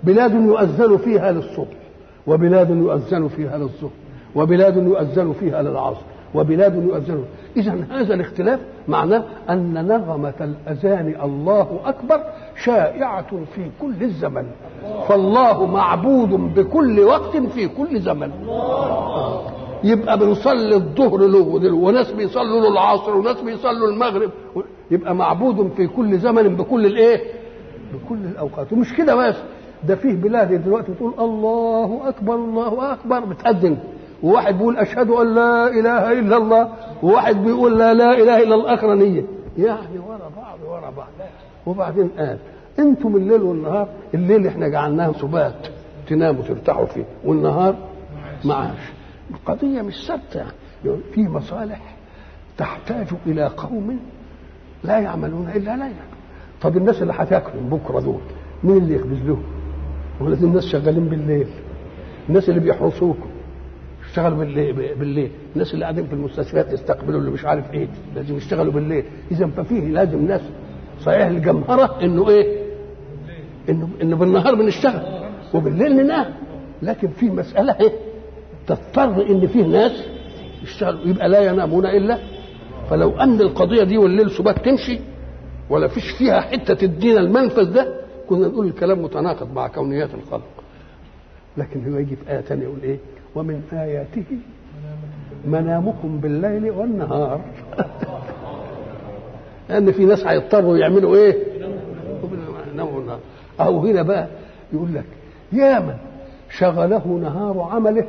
بلاد يؤذن فيها للصبح وبلاد يؤذن فيها للظهر وبلاد يؤذن فيها للعصر وبلاد يؤذن إذا هذا الاختلاف معناه أن نغمة الأذان الله أكبر شائعة في كل الزمن فالله معبود بكل وقت في كل زمن يبقى بنصلي الظهر له وناس بيصلوا له العصر وناس بيصلوا المغرب يبقى معبود في كل زمن بكل الايه بكل الاوقات ومش كده بس ده فيه بلاد دلوقتي بتقول الله اكبر الله اكبر بتأذن وواحد بيقول اشهد ان لا اله الا الله وواحد بيقول لا لا اله الا الاخرانيه يعني ورا بعض ورا بعض وبعدين قال انتم الليل والنهار الليل احنا جعلناه سبات تناموا ترتاحوا فيه والنهار معاش القضيه مش ثابته يعني في مصالح تحتاج الى قوم لا يعملون الا ليلا طب الناس اللي هتاكلوا بكره دول مين اللي يخبز لهم؟ ولازم الناس شغالين بالليل الناس اللي بيحرسوكم يشتغلوا بالليل, بالليل الناس اللي قاعدين في المستشفيات يستقبلوا اللي مش عارف ايه لازم يشتغلوا بالليل اذا ففيه لازم ناس صحيح الجمهره انه ايه انه انه بالنهار بنشتغل وبالليل ننام لكن في مساله ايه تضطر ان فيه ناس يشتغلوا يبقى لا ينامون الا فلو ان القضيه دي والليل سبات تمشي ولا فيش فيها حته تدينا المنفذ ده كنا نقول الكلام متناقض مع كونيات الخلق لكن هو يجي في ايه ثانيه يقول ايه ومن اياته منامكم بالليل والنهار لان في ناس هيضطروا يعملوا ايه يناموا بالنهار او هنا بقى يقول لك يا من شغله نهار عمله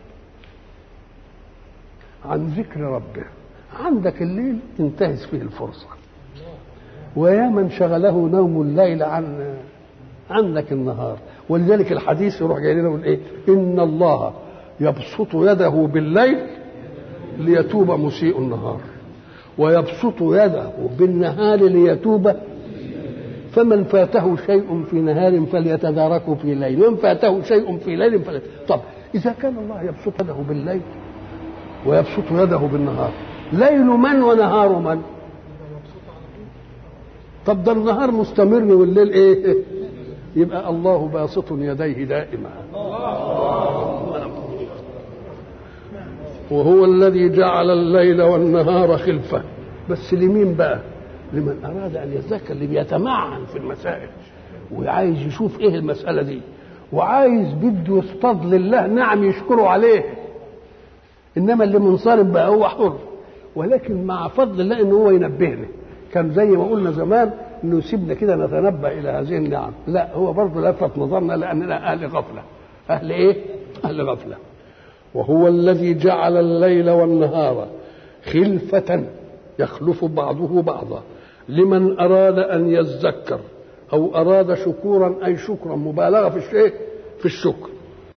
عن ذكر ربه عندك الليل تنتهز فيه الفرصه ويا من شغله نوم الليل عن عنك النهار ولذلك الحديث يروح جاي لنا يقول ايه ان الله يبسط يده بالليل ليتوب مسيء النهار ويبسط يده بالنهار ليتوب فمن فاته شيء في نهار فليتداركه في ليل ومن فاته شيء في ليل فليت... طب اذا كان الله يبسط يده بالليل ويبسط يده بالنهار ليل من ونهار من طب ده النهار مستمر والليل ايه يبقى الله باسط يديه دائما وهو الذي جعل الليل والنهار خلفه بس لمين بقى لمن اراد ان يذكر اللي بيتمعن في المسائل وعايز يشوف ايه المساله دي وعايز بده يصطاد لله نعم يشكره عليه انما اللي منصرف بقى هو حر ولكن مع فضل الله ان هو ينبهنا كان زي ما قلنا زمان انه يسيبنا كده نتنبه الى هذه النعم لا هو برضه لفت نظرنا لاننا اهل غفله اهل ايه اهل غفله وهو الذي جعل الليل والنهار خلفة يخلف بعضه بعضا لمن أراد أن يذكر أو أراد شكورا أي شكرا مبالغة في الشيء في الشكر